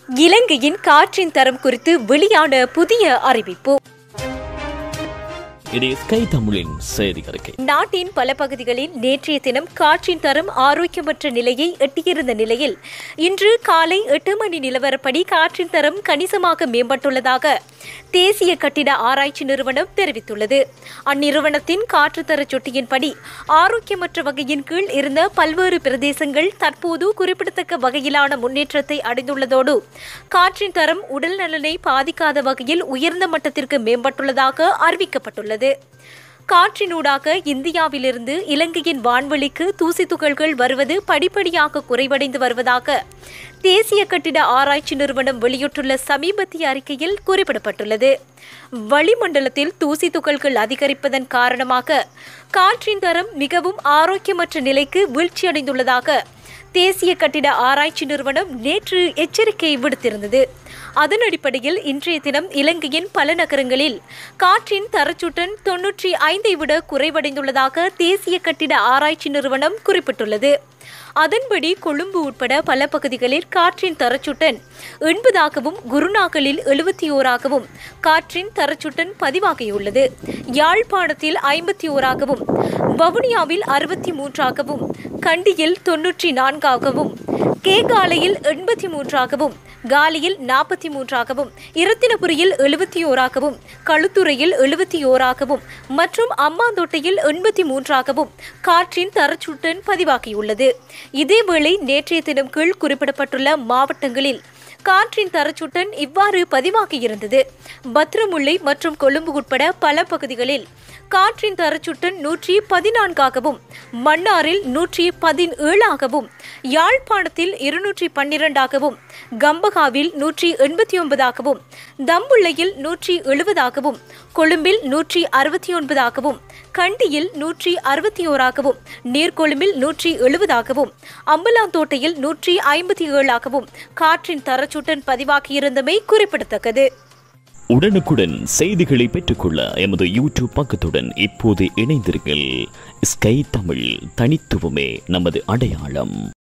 இலங்கையின் காற்றின் தரம் குறித்து வெளியான புதிய அறிவிப்பு இது ஸ்கை தமிழின் செய்தி அறிக்கை நாட்டின் பல பகுதிகளில் நேற்றைய தினம் காற்றின் தரம் ஆரோக்கியமற்ற நிலையை எட்டியிருந்த நிலையில் இன்று காலை எட்டு மணி நிலவரப்படி காற்றின் தரம் கணிசமாக மேம்பட்டுள்ளதாக தேசிய கட்டிட ஆராய்ச்சி நிறுவனம் தெரிவித்துள்ளது அந்நிறுவனத்தின் காற்றுத்தர சுட்டியின்படி ஆரோக்கியமற்ற வகையின் கீழ் இருந்த பல்வேறு பிரதேசங்கள் தற்போது குறிப்பிடத்தக்க வகையிலான முன்னேற்றத்தை அடைந்துள்ளதோடு காற்றின் தரம் உடல் நலனை பாதிக்காத வகையில் உயர்ந்த மட்டத்திற்கு மேம்பட்டுள்ளதாக அறிவிக்கப்பட்டுள்ளது காற்றினூடாக இந்தியாவிலிருந்து இலங்கையின் வான்வெளிக்கு தூசி துகள்கள் வருவது படிப்படியாக குறைவடைந்து வருவதாக தேசிய கட்டிட ஆராய்ச்சி நிறுவனம் வெளியிட்டுள்ள சமீபத்திய அறிக்கையில் குறிப்பிடப்பட்டுள்ளது வளிமண்டலத்தில் தூசி துகள்கள் அதிகரிப்பதன் காரணமாக காற்றின் தரம் மிகவும் ஆரோக்கியமற்ற நிலைக்கு வீழ்ச்சியடைந்துள்ளதாக தேசிய கட்டிட ஆராய்ச்சி நிறுவனம் நேற்று எச்சரிக்கை விடுத்திருந்தது அதன் அடிப்படையில் இன்றைய தினம் இலங்கையின் பல நகரங்களில் காற்றின் தரச்சுட்டன் தொன்னூற்றி ஐந்தை விட குறைவடைந்துள்ளதாக தேசிய கட்டிட ஆராய்ச்சி நிறுவனம் குறிப்பிட்டுள்ளது அதன்படி கொழும்பு உட்பட பல பகுதிகளில் காற்றின் தரச்சுட்டன் எண்பதாகவும் குருநாகலில் எழுபத்தி ஓராகவும் காற்றின் தரச்சுட்டன் பதிவாகியுள்ளது யாழ்ப்பாணத்தில் ஐம்பத்தி ஓராகவும் வவுனியாவில் அறுபத்தி மூன்றாகவும் கண்டியில் தொன்னூற்றி நான்காகவும் கேகாலையில் எண்பத்தி மூன்றாகவும் காலியில் நாற்பத்தி மூன்றாகவும் இரத்தினபுரியில் எழுபத்தி ஓராகவும் களுத்துறையில் எழுபத்தி ஓராகவும் மற்றும் அம்மாந்தோட்டையில் எண்பத்தி மூன்றாகவும் காற்றின் தரச்சுட்டன் பதிவாகியுள்ளது இதேவேளை நேற்றைய தினம் கீழ் குறிப்பிடப்பட்டுள்ள மாவட்டங்களில் காற்றின் தரச்சுட்டன் இவ்வாறு பதிவாகியிருந்தது பத்ரமுல்லை மற்றும் கொழும்பு உட்பட பல பகுதிகளில் காற்றின் தரச்சுட்டன் நூற்றி பதினான்காகவும் மன்னாரில் நூற்றி பதினேழாகவும் யாழ்ப்பாணத்தில் இருநூற்றி பன்னிரண்டாகவும் கம்பகாவில் நூற்றி எண்பத்தி ஒன்பதாகவும் தம்புள்ளையில் நூற்றி எழுபதாகவும் கொழும்பில் நூற்றி அறுபத்தி ஒன்பதாகவும் கண்டியில் நூற்றி அறுபத்தி ஓராகவும் நீர்கொழும்பில் நூற்றி எழுபதாகவும் அம்பலாந்தோட்டையில் நூற்றி ஐம்பத்தி ஏழாகவும் காற்றின் தரச்சுட்டன் பதிவாகியிருந்தமை குறிப்பிடத்தக்கது உடனுக்குடன் செய்திகளை பெற்றுக்கொள்ள எமது யூடியூப் பக்கத்துடன் இப்போது இணைந்திருங்கள் ஸ்கை தமிழ் தனித்துவமே நமது அடையாளம்